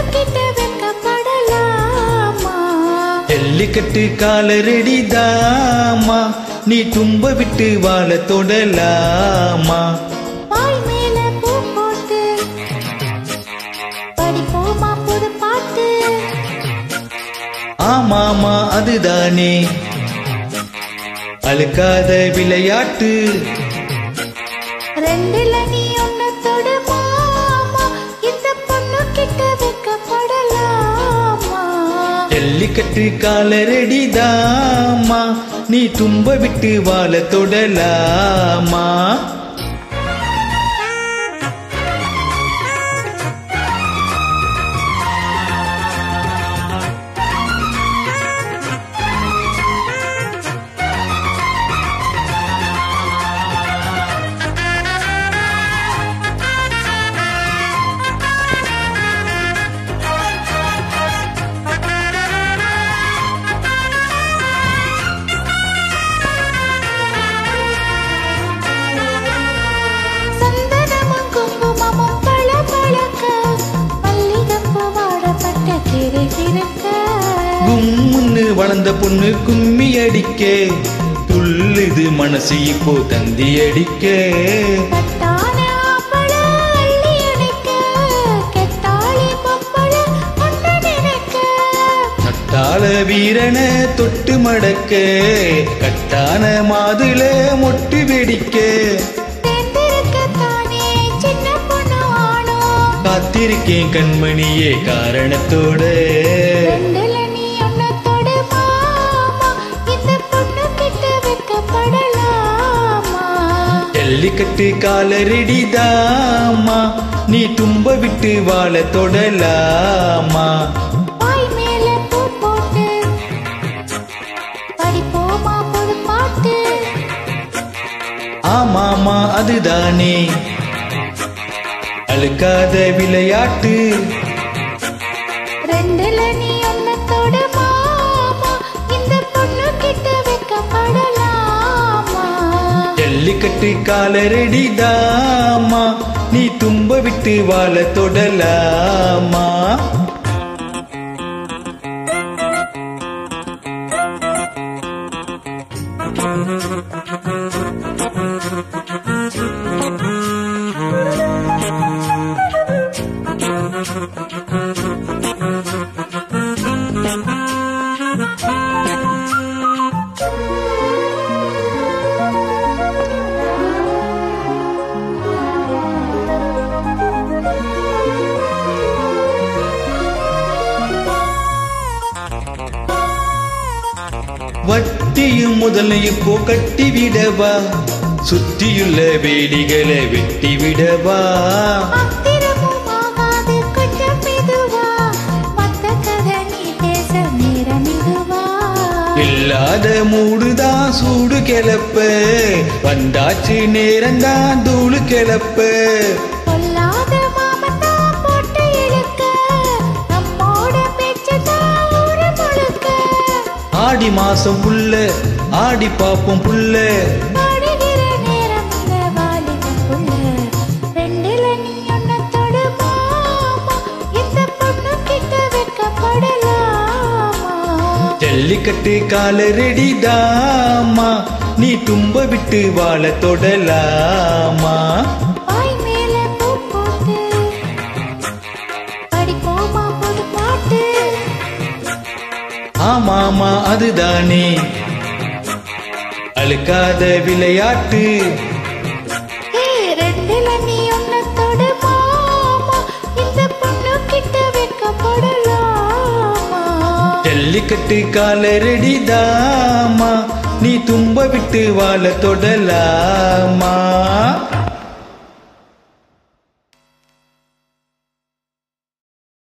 கிட்ட வெக்கப்படலாமா ஜல்லிக்கட்டு காலரடி தாமா நீ தும்ப விட்டு வாழ தொடலாமா வாய் மேல பூ போட்டு படிப்போமா புது பாட்டு ஆமாமா அதுதானே அழுக்காத விளையாட்டு ரெண்டுல நீ ஒண்ணு தொடு மாமா இந்த பொண்ணு கிட்ட வெக்கப்படலாமா ஜல்லிக்கட்டு காலரடி தாமா நீ தும்ப விட்டு வாழ தொடலாமா சந்தனமும் குங்குமமும் பளபளக்க மல்லிகைப்பூ வாடப்பட்ட கிறுகிறுக்க கும்முன்னு வளர்ந்த பொண்ணு கும்மி அடிக்க துள்ளுது மனசு இப்போ தந்தி அடிக்க கட்டான ஆம்பள அள்ளி அணைக்க, கெட்டாளி பொம்பள ஒண்ணு நினைக்க. நட்டாள வீரன தொட்டு மடக்க கட்டான மாதுள மொட்டு வெடிக்க தேர்ந்தெடுக்கத்தானே சின்ன பொண்ணு ஆணும். காத்திருக்கேன் கண்மணியே காரணத்தோட ரெண்டுல நீ ஒண்ணு தொடு மாமா, இந்த பொண்ணு கிட்ட வெட்கப்படலாமா? ஜல்லிக்கட்டு காலரடி தாமா நீ தும்ப விட்டு வாழ தொடலாமா வாய் மேல பூ போட்டு, படிப்போமா புது பாட்டு ஆமாமா அதுதானே அழுக்காத விளையாட்டு ரெண்டுல நீ ஒண்ணு தொடு மாமா இந்த பொண்ணு கிட்ட வெட்கப்படலாமா ஜல்லிக்கட்டு காலரடி தாமா நீ தும்ப விட்டு வாழ தொடலாமா வட்டியும் முதலையும் இப்போ கட்டி விடவா சுத்தியுள்ள வேலிகளை வெட்டி விடவா அத்திரமும் ஆகாது கொஞ்சம் மெதுவா மத்த கதை நீ பேச நேரம் இதுவா இல்லாத மூடுதான் சூடு கிளப்ப வந்தாச்சு நேரம்தான் தூளு கிளப்ப பொல்லாத மாமத்தா போட்டு இழுக்க நம்மோட பேச்சதான் ஊரு முழுக்க ஆடி மாசம் புள்ள ஆடி பாப்போம் புள்ள ஆடுகிற நேரம் இந்த வாலிபம் புள்ள ரெண்டுல நீ ஒண்ணு தொடு மாமா இந்த பொண்ணு கிட்ட வெட்கப்படலாமா ஜல்லிக்கட்டு காலரடி தாமா நீ தும்ப விட்டு வாழ தொடலாமா வாய் மேல பூ போட்டு படிப்போமா புது பாட்டு ஆமாமா அதுதானே அழுக்காத விளையாட்டு ஏய், ரெண்டுல நீ ஒண்ணு தொடு மாமா இந்த பொண்ணு கிட்ட வெட்கப்படலாமா ஜல்லிக்கட்டு காலரடி தாமா நீ தும்ப விட்டு வாழ தொடலாமா